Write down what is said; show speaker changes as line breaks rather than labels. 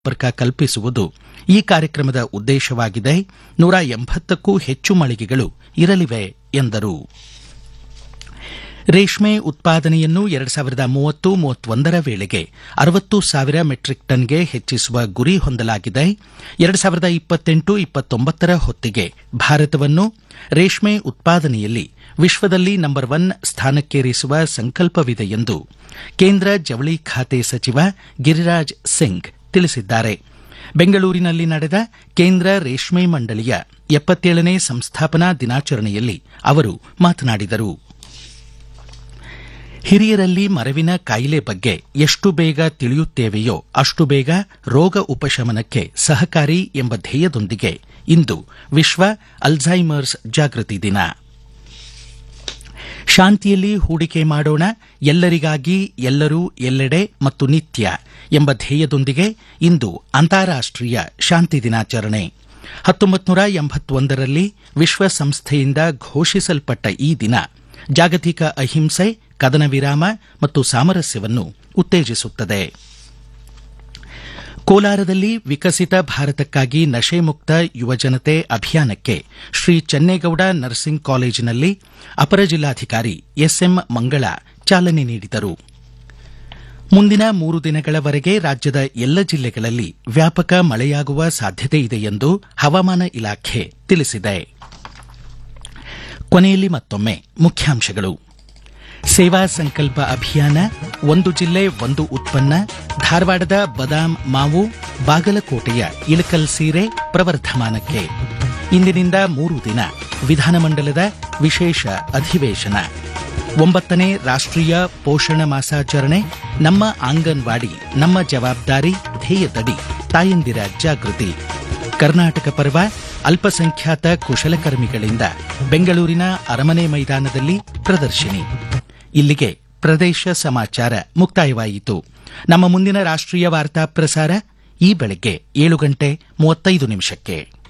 ಸಂಪರ್ಕ ಕಲ್ಪಿಸುವುದು ಈ ಕಾರ್ಯಕ್ರಮದ ಉದ್ದೇಶವಾಗಿದೆ ನೂರ ಎಂಬತ್ತಕ್ಕೂ ಹೆಚ್ಚು ಮಳಿಗೆಗಳು ಇರಲಿವೆ ಎಂದರು ರೇಷ್ಮೆ ಉತ್ಪಾದನೆಯನ್ನು ಎರಡು ಸಾವಿರದ ಮೂವತ್ತು ಮೂವತ್ತೊಂದರ ವೇಳೆಗೆ ಅರವತ್ತು ಸಾವಿರ ಮೆಟ್ರಿಕ್ ಟನ್ಗೆ ಹೆಚ್ಚಿಸುವ ಗುರಿ ಹೊಂದಲಾಗಿದೆ ಎರಡು ಸಾವಿರದ ಇಪ್ಪತ್ತೆಂಟು ಇಪ್ಪತ್ತೊಂಬತ್ತರ ಹೊತ್ತಿಗೆ ಭಾರತವನ್ನು ರೇಷ್ಮೆ ಉತ್ಪಾದನೆಯಲ್ಲಿ ವಿಶ್ವದಲ್ಲಿ ನಂಬರ್ ಒನ್ ಸ್ಥಾನಕ್ಕೇರಿಸುವ ಸಂಕಲ್ಪವಿದೆ ಎಂದು ಕೇಂದ್ರ ಜವಳಿ ಖಾತೆ ಸಚಿವ ಗಿರಿರಾಜ್ ಸಿಂಗ್ ತಿಳಿಸಿದ್ದಾರೆ ಬೆಂಗಳೂರಿನಲ್ಲಿ ನಡೆದ ಕೇಂದ್ರ ರೇಷ್ಮೆ ಮಂಡಳಿಯ ಎಪ್ಪತ್ತೇಳನೇ ಸಂಸ್ಥಾಪನಾ ದಿನಾಚರಣೆಯಲ್ಲಿ ಅವರು ಮಾತನಾಡಿದರು ಹಿರಿಯರಲ್ಲಿ ಮರವಿನ ಕಾಯಿಲೆ ಬಗ್ಗೆ ಎಷ್ಟು ಬೇಗ ತಿಳಿಯುತ್ತೇವೆಯೋ ಅಷ್ಟು ಬೇಗ ರೋಗ ಉಪಶಮನಕ್ಕೆ ಸಹಕಾರಿ ಎಂಬ ಧ್ಯೇಯದೊಂದಿಗೆ ಇಂದು ವಿಶ್ವ ಅಲ್ಝೈಮರ್ಸ್ ಜಾಗೃತಿ ದಿನ ಶಾಂತಿಯಲ್ಲಿ ಹೂಡಿಕೆ ಮಾಡೋಣ ಎಲ್ಲರಿಗಾಗಿ ಎಲ್ಲರೂ ಎಲ್ಲೆಡೆ ಮತ್ತು ನಿತ್ಯ ಎಂಬ ಧ್ಯೇಯದೊಂದಿಗೆ ಇಂದು ಅಂತಾರಾಷ್ಟೀಯ ಶಾಂತಿ ದಿನಾಚರಣೆ ಹತ್ತೊಂಬತ್ತು ನೂರ ಎಂಬತ್ತೊಂದರಲ್ಲಿ ವಿಶ್ವಸಂಸ್ಥೆಯಿಂದ ಘೋಷಿಸಲ್ಪಟ್ಟ ಈ ದಿನ ಜಾಗತಿಕ ಅಹಿಂಸೆ ಕದನ ವಿರಾಮ ಮತ್ತು ಸಾಮರಸ್ಯವನ್ನು ಉತ್ತೇಜಿಸುತ್ತದೆ ಕೋಲಾರದಲ್ಲಿ ವಿಕಸಿತ ಭಾರತಕ್ಕಾಗಿ ನಶೆ ಮುಕ್ತ ಯುವಜನತೆ ಅಭಿಯಾನಕ್ಕೆ ಶ್ರೀ ಚೆನ್ನೇಗೌಡ ನರ್ಸಿಂಗ್ ಕಾಲೇಜಿನಲ್ಲಿ ಅಪರ ಜಿಲ್ಲಾಧಿಕಾರಿ ಎಸ್ಎಂ ಮಂಗಳ ಚಾಲನೆ ನೀಡಿದರು ಮುಂದಿನ ಮೂರು ದಿನಗಳವರೆಗೆ ರಾಜ್ಯದ ಎಲ್ಲ ಜಿಲ್ಲೆಗಳಲ್ಲಿ ವ್ಯಾಪಕ ಮಳೆಯಾಗುವ ಸಾಧ್ಯತೆ ಇದೆ ಎಂದು ಹವಾಮಾನ ಇಲಾಖೆ ತಿಳಿಸಿದೆ ಕೊನೆಯಲ್ಲಿ ಮತ್ತೊಮ್ಮೆ ಮುಖ್ಯಾಂಶಗಳು ಸೇವಾ ಸಂಕಲ್ಪ ಅಭಿಯಾನ ಒಂದು ಜಿಲ್ಲೆ ಒಂದು ಉತ್ಪನ್ನ ಧಾರವಾಡದ ಬದಾಮ್ ಮಾವು ಬಾಗಲಕೋಟೆಯ ಇಳಕಲ್ ಸೀರೆ ಪ್ರವರ್ಧಮಾನಕ್ಕೆ ಇಂದಿನಿಂದ ಮೂರು ದಿನ ವಿಧಾನಮಂಡಲದ ವಿಶೇಷ ಅಧಿವೇಶನ ಒಂಬತ್ತನೇ ರಾಷ್ಟ್ರೀಯ ಪೋಷಣ ಮಾಸಾಚರಣೆ ನಮ್ಮ ಆಂಗನ್ವಾಡಿ ನಮ್ಮ ಜವಾಬ್ದಾರಿ ಧ್ಯೇಯದಡಿ ತಾಯಂದಿರ ಜಾಗೃತಿ ಕರ್ನಾಟಕ ಪರ್ವ ಅಲ್ಪಸಂಖ್ಯಾತ ಕುಶಲಕರ್ಮಿಗಳಿಂದ ಬೆಂಗಳೂರಿನ ಅರಮನೆ ಮೈದಾನದಲ್ಲಿ ಪ್ರದರ್ಶಿನಿ ಇಲ್ಲಿಗೆ ಪ್ರದೇಶ ಸಮಾಚಾರ ಮುಕ್ತಾಯವಾಯಿತು ನಮ್ಮ ಮುಂದಿನ ರಾಷ್ಟ್ರೀಯ ವಾರ್ತಾ ಪ್ರಸಾರ ಈ ಬೆಳಗ್ಗೆ ಏಳು ಗಂಟೆ ಮೂವತ್ತೈದು ನಿಮಿಷಕ್ಕೆ